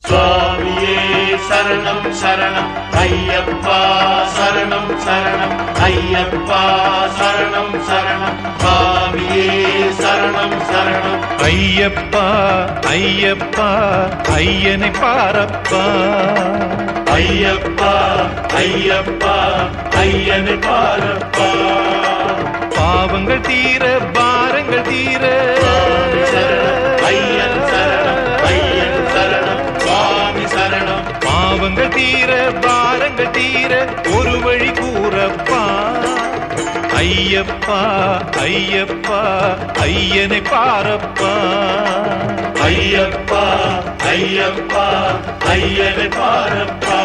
சுவாமியே சரணம் சரணம் ஐயப்பா சரணம் சரணம் ஐயப்பா சரணம் சரணம் சுவாமியே சரணம் சரணம் ஐயப்பா ஐயப்பா ஐயனை பாரப்பா ஐயப்பா ஐயப்பா ஐயனை பாரப்பா பாவங்கள் தீர பாரங்கள் தீர சுவாமி சரணம் ஐயன் சரணம் ஐயன் சரணம் சுவாமி சரணம் பாவங்கள் தீர பாரங்கள் தீர ஒரு வழி கூறப்பா ஐயப்பா ஐயப்பா ஐயனை பாரப்பா ஐயப்பா ஐயப்பா ஐயனை பாரப்பா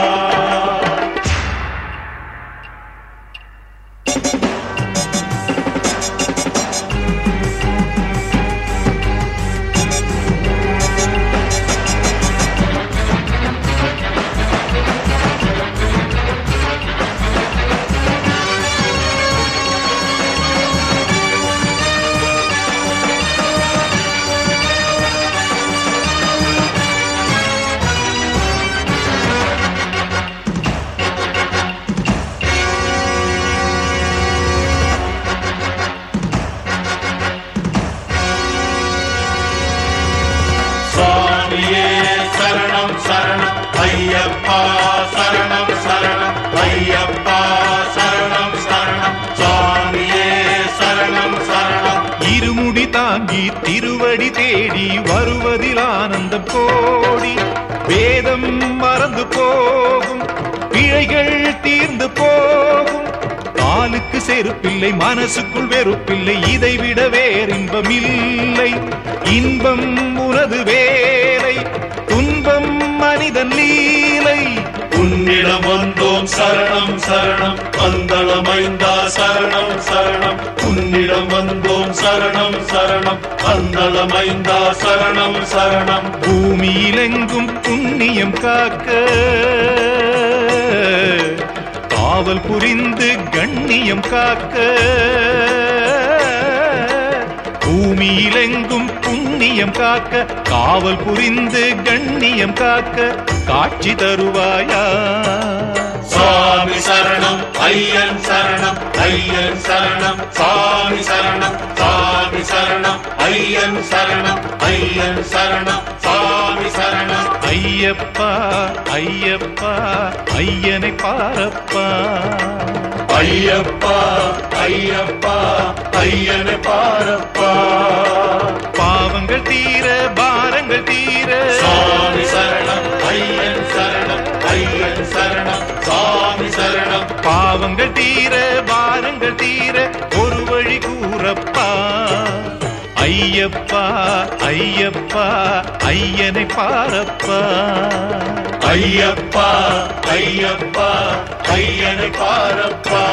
சுவாமியே சரணம் சரணம் ஐயப்பா சரணம் சரணம் ஐயப்பா சரணம் சரணம் சுவாமியே சரணம் சரணம் இருமுடி தாங்கி திருவடி தேடி வருவதில் ஆனந்தம் கோடி வேதம் மறந்து போகும் பிழைகள் தீர்ந்து போகும் காலுக்கு செருப்பில்லை மனசுக்குள் வெறுப்பில்லை இதைவிட வேறின்பம் இல்லை இன்பம் உனது வேலை துன்பம் மனிதன் லீலை உன்னிடம் வந்தோம் சரணம் சரணம் பந்தளமைந்தா சரணம் சரணம் உன்னிடம் வந்தோம் சரணம் சரணம் பந்தளமைந்தா சரணம் சரணம் பூமியிலெங்கும் புண்ணியம் காக்க காவல் புரிந்து கண்ணியம் காக்க பூமியிலெங்கும் புண்ணியம் காக்க காவல் புரிந்து கண்ணியம் காக்க காட்சி தருவாயா சுவாமி சரணம் ஐயன் சரணம் ஐயன் சரணம் சுவாமி சரணம் சுவாமி சரணம் ஐயன் சரணம் ஐயன் சரணம் சுவாமி சரணம் ஐயப்பா ஐயப்பா ஐயனை பாரப்பா ஐயப்பா ஐயப்பா ஐயனை பாரப்பா பாவங்கள் தீர பாரங்கள் தீர சுவாமி சரணம் ஐயன் சரணம் ஐயன் சரணம் சுவாமி சரணம் பாவங்கள் தீர பாரங்கள் தீர ஒரு வழி கூறப்பா ஐயப்பா ஐயப்பா ஐயனை பாரப்பா ஐயப்பா ஐயப்பா ஐயனை பாரப்பா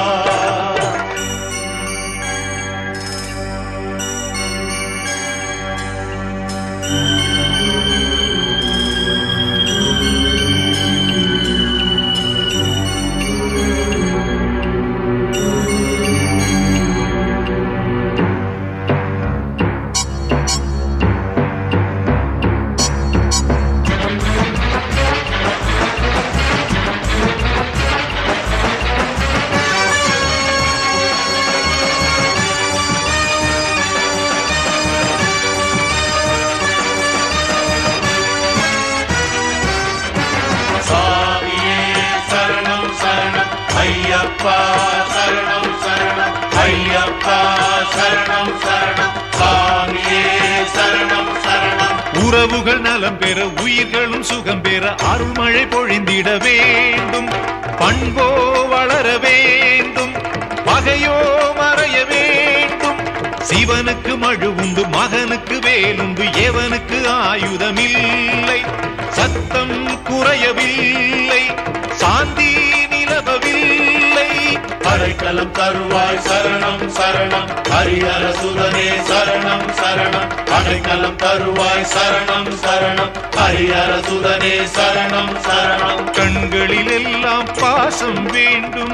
சுவாமியே சரணம் சரணம் ஐயப்பா சரணம் சரணம் ஐயப்பா சரணம் சரணம் சுவாமியே சரணம் சரணம் உறவுகள் நலம் பெற உயிர்களும் சுகம் பெற அருள்மழை பொழிந்திட வேண்டும் பண்போ வளர வேண்டும் பகையோ மறைய வேண்டும் சிவனுக்கு மழு உண்டு மகனுக்கு வேலுண்டு எவனுக்கு ஆயுதமில்லை சத்தம் குறையவில்லை சாந்தி நிலவவில்லை அடைக்கலம் தருவாய் சரணம் சரணம் ஹரிஹர சுதனே சரணம் சரணம் அடைக்கலம் தருவாய் சரணம் சரணம் ஹரிஹர சுதனே சரணம் சரணம் கண்களில் எல்லாம் பாசம் வேண்டும்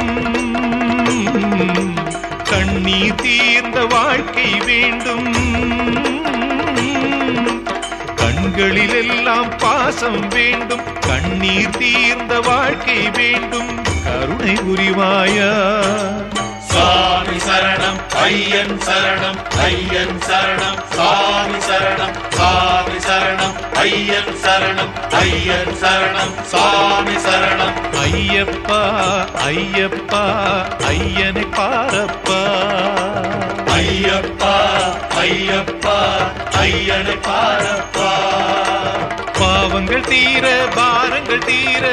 கண்ணீர் தீர்ந்த வாழ்க்கை வேண்டும் கண்ட கண்களிலெல்லாம் பாசம் வேண்டும் கண்ணீர் தீர்ந்த வாழ்க்கை வேண்டும் கருணை புரிவாயா சாமி சரணம் ஐயன் சரணம் ஐயன் சரணம் சாமி சரணம் சாமி சரணம் ஐயன் சரணம் ஐயன் சரணம் சாமி சரணம் ஐயப்பா ஐயப்பா ஐயனை பாரப்பா ஐயப்பா ஐயப்பா ஐயனை பாரப்பா பாவங்கள் தீர பாரங்கள் தீர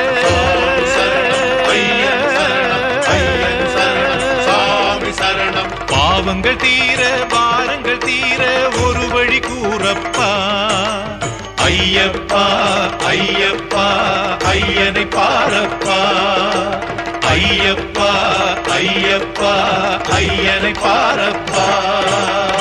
ஐயன் சரணம் ஐயன் சரணம் சாமி சரணம் பாவங்கள் தீர பாரங்கள் தீர ஒரு வழி கூறப்பா ஐயப்பா ஐயப்பா ஐயனை பாரப்பா ஐயப்பா ஐயப்பா ஐயனை பாரப்பா